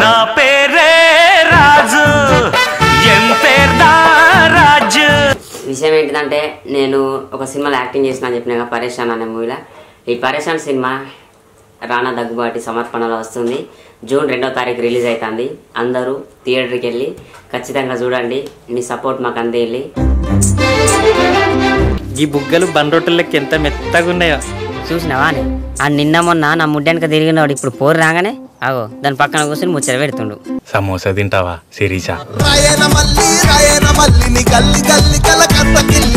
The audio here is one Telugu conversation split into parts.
నా పేరే రాజు ఎం పేర్దా రాజు విషయం ఏంటిదంటే నేను ఒక సినిమాలో యాక్టింగ్ చేసిన అని చెప్పిన పరేషాన్ అనే మూవీలో ఈ పరేషాన్ సినిమా రానా దగ్గుబాటి సమర్పణలో వస్తుంది జూన్ రెండో తారీఖు రిలీజ్ అవుతుంది అందరూ థియేటర్కి వెళ్ళి ఖచ్చితంగా చూడండి మీ సపోర్ట్ మాకు అందేయాలి ఈ బుగ్గలు బండ్రొట్టెలకి ఎంత మెత్తగా ఉన్నాయో చూసినావా అని ఆ నిన్న మొన్న నా ముడ్డెనక తిరిగినవాడు ఇప్పుడు పోరు రాగానే ఆగో దాని పక్కన కూర్చొని ముచ్చట పెడుతుండు సమోసా తింటావా శిరీష రాయన మల్లి రాయన మల్లిని గల్లి గల్లి కల కత్త కిల్లి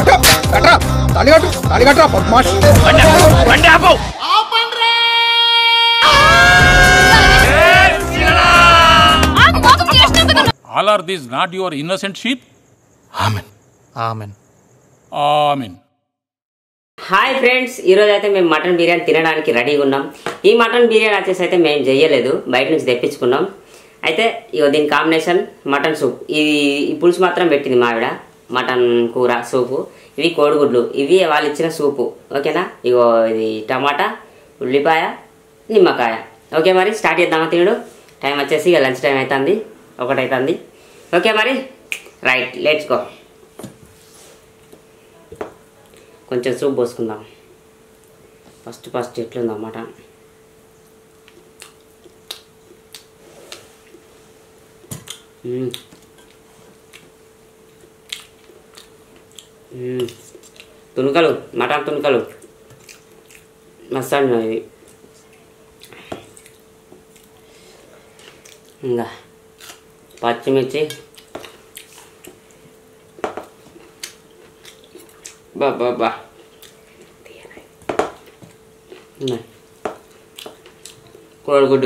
All are these not your innocent sheep? Amen amen Amen. Hi friends ఈరోజు అయితే మేము మటన్ బిర్యానీ తినడానికి రెడీగా ఉన్నాం ఈ మటన్ బిర్యానీ వచ్చేసి అయితే మేము చేయలేదు బయట నుంచి తెప్పించుకున్నాం అయితే ఇగో దీని కాంబినేషన్ మటన్ సూప్ ఇది ఈ పులుసు మాత్రం పెట్టింది మావిడ మటన్ కూర సూపు ఇవి కోడిగుడ్లు ఇవి వాళ్ళు ఇచ్చిన సూపు ఓకేనా ఇగో ఇది టమాటా ఉల్లిపాయ నిమ్మకాయ ఓకే మరి స్టార్ట్ చేద్దామా తినడు టైం వచ్చేసి ఇక లంచ్ టైం అవుతుంది ఒకటి అవుతుంది ఓకే మరి రైట్ లెట్స్ గో కొంచెం సూప్ పోసుకుందాం ఫస్ట్ ఫస్ట్ ఎట్లుందన్నమాట మ్మ్. మ్మ్. తుణుకలు మటన్ తుణుకలు మస్తాను ఇవి ఇంకా పచ్చిమిర్చి బా బా బా ఉన్నాయి. కోడిగుడ్డు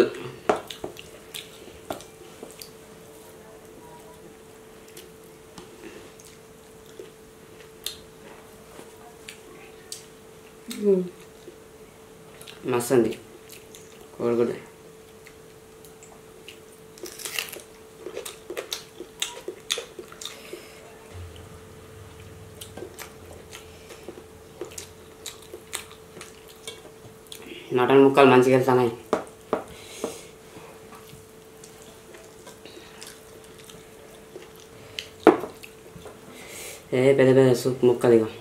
మస్తు ఉంది కోడిగుడ్డు మటన్ ముక్కలు మంచిగా వెళ్తున్నాయి ఏ పెద్ద పెద్ద సూప్ ముక్కలు ఇగో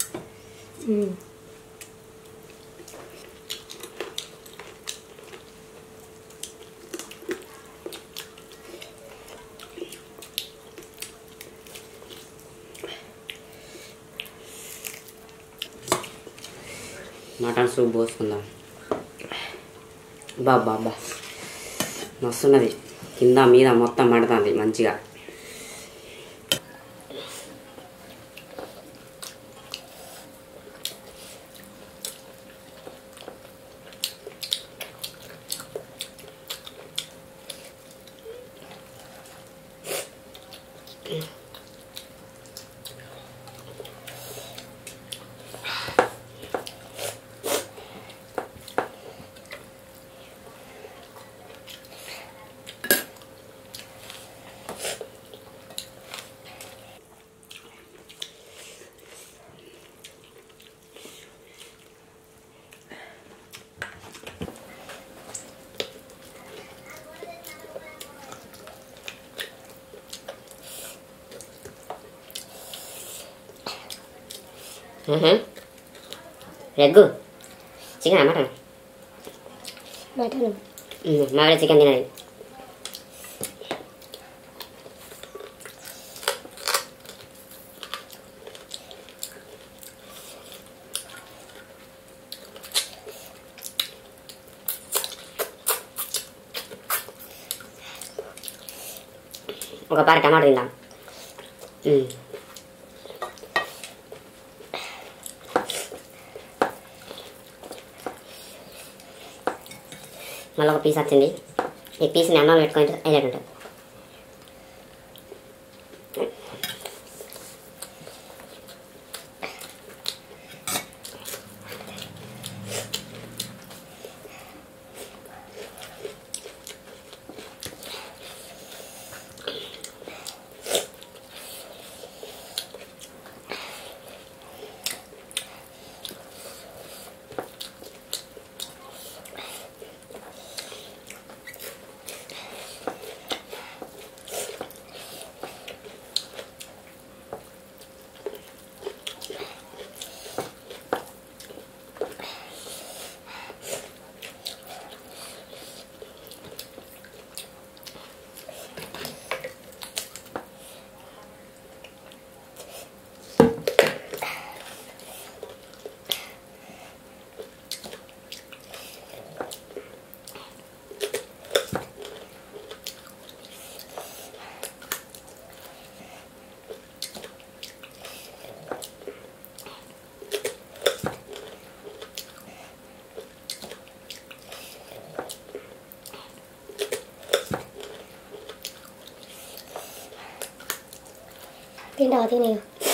మటన్ సూప్ పోసుకుందాం బా బా బా మస్తున్నది కింద మీద మొత్తం మడుతుంది మంచిగా రెగ్గు చికెన్ మటన్ మటన్ మావిడ చికెన్ తినది ఒక పారి టమాటా తిందాం మ్మ్. మళ్ళీ ఒక పీస్ వచ్చింది ఈ పీస్ని అన్నం పెట్టుకుంటే హైలైట్ ఉంటుంది తింటావా తినే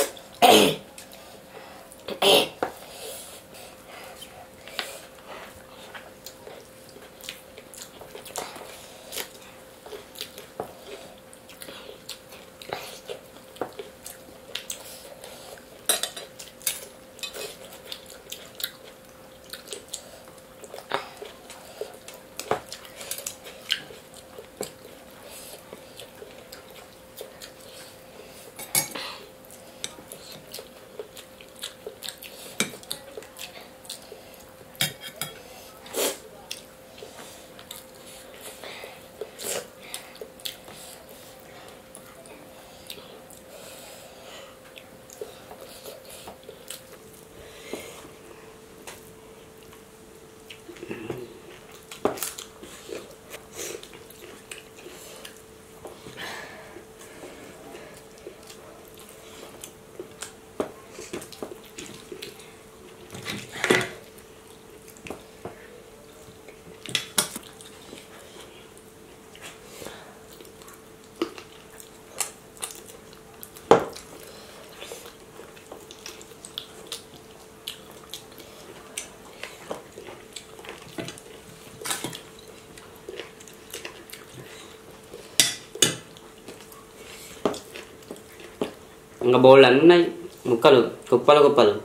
ఇంకా బౌల్ అన్నీ ఉన్నాయి ముక్కలు కుప్పలు కుప్పలు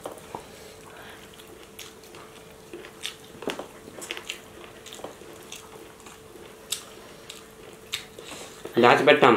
దాచిపెట్టాం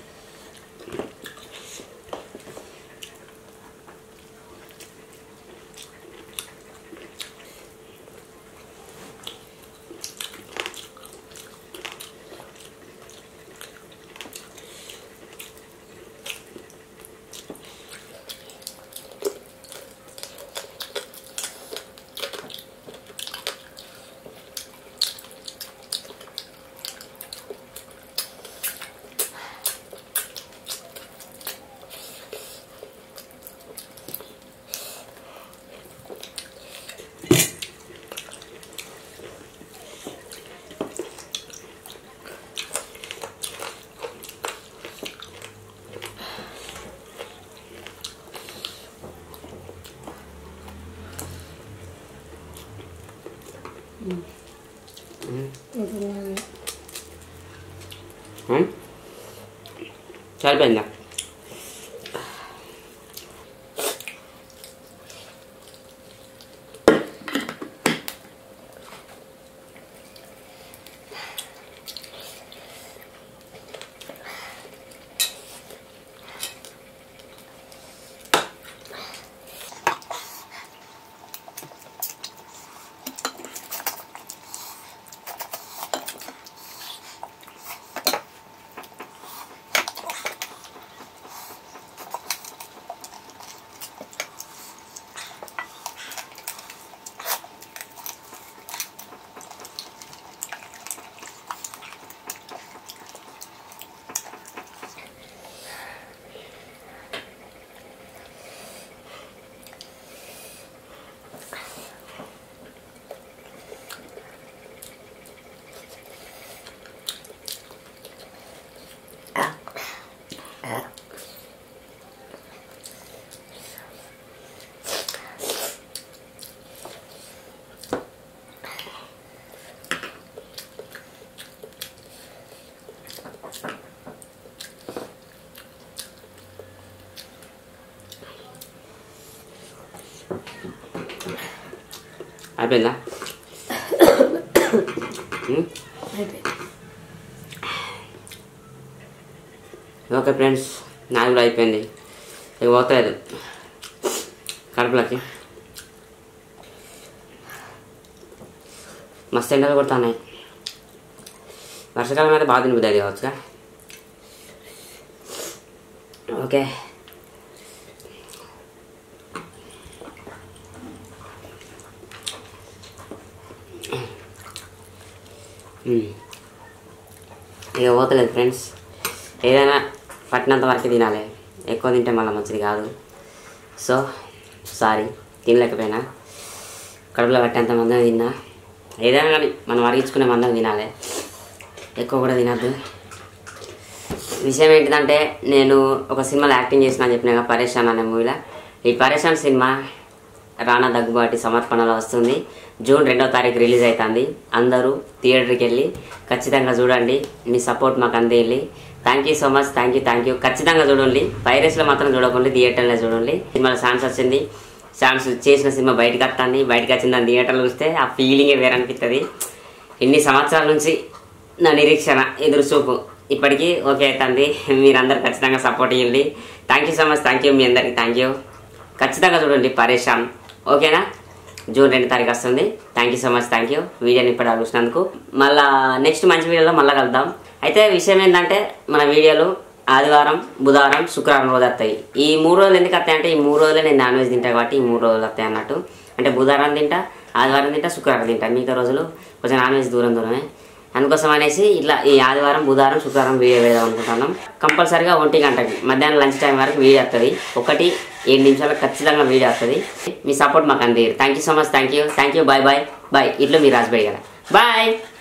ఉం? సరిపోయిందా అయిపోయిందా ఉం? ఓకే ఫ్రెండ్స్ నాది కూడా అయిపోయింది ఇక పోతలేదు కడుపులకి మస్తు ఎండలు కొడుతున్నాయి వర్షాకాలం అయితే బాగా తినబుద్ది అది కావచ్చుగా ఓకే ఉమ్. ఇక పోతలేదు ఫ్రెండ్స్ ఏదైనా పట్టినంత వరకు తినాలి ఎక్కువ తింటే మళ్ళీ మంచిది కాదు సో సారీ తినలేకపోయినా కడుపులో పట్టేంత మందం తిన్నా ఏదైనా కానీ మనం అరిగించుకునే మందం తినాలి ఎక్కువ కూడా తినద్దు విషయం ఏంటిదంటే నేను ఒక సినిమాలో యాక్టింగ్ చేసిన అని చెప్పిన పరేషాన్ అనే మూవీలో ఈ పరేషాన్ సినిమా రానా దగ్గుబాటి సమర్పణలో వస్తుంది జూన్ రెండో తారీఖు రిలీజ్ అవుతుంది అందరూ థియేటర్కి వెళ్ళి ఖచ్చితంగా చూడండి మీ సపోర్ట్ మాకు అందేయాలి thank you so much thank you thank you ఖచ్చితంగా చూడండి పైరస్లో మాత్రం చూడకండి థియేటర్లో చూడండి సినిమాలో ఛాన్స్ వచ్చింది ఛాన్స్ చేసిన సినిమా బయటకు వస్తుంది బయటకు వచ్చింది దాన్ని థియేటర్లో చూస్తే ఆ ఫీలింగే వేరే అనిపిస్తుంది ఇన్ని సంవత్సరాల నుంచి నా నిరీక్షణ ఎదురు చూపు ఇప్పటికీ ఓకే అవుతుంది మీరందరూ ఖచ్చితంగా సపోర్ట్ ఇవ్వండి thank you so much thank you మీ అందరికి థ్యాంక్ యూ ఖచ్చితంగా చూడండి పరేషాన్ ఓకేనా జూన్ రెండు తారీఖు వస్తుంది thank you so much thank you వీడియోని ఇప్పుడు చూసినందుకు మళ్ళా నెక్స్ట్ మంచి వీడియోలో మళ్ళీ కలుద్దాం అయితే విషయం ఏంటంటే మన వీడియోలు ఆదివారం బుధవారం శుక్రవారం రోజు వస్తాయి ఈ మూడు రోజులు ఎందుకు వస్తాయి అంటే ఈ మూడు రోజులే నేను నాన్ వెజ్ తింటా కాబట్టి ఈ మూడు రోజులు వస్తాయి అన్నట్టు అంటే బుధవారం తింటా ఆదివారం తింటా శుక్రవారం తింటా మిగతా రోజులు కొంచెం నాన్ వెజ్ దూరం దూరమే అందుకోసం అనేసి ఇట్లా ఈ ఆదివారం బుధవారం శుక్రవారం వీడియో వేద్దాం అనుకుంటున్నాం కంపల్సరీగా ఒంటి గంటకి మధ్యాహ్నం లంచ్ టైం వరకు వీడియో వస్తుంది ఒకటి ఏడు నిమిషాలకు ఖచ్చితంగా వీడియో వస్తుంది మీ సపోర్ట్ మాకు అందేరు thank you so much thank you thank you bye bye bye ఇట్లు మీ రాజబడి గారు బాయ్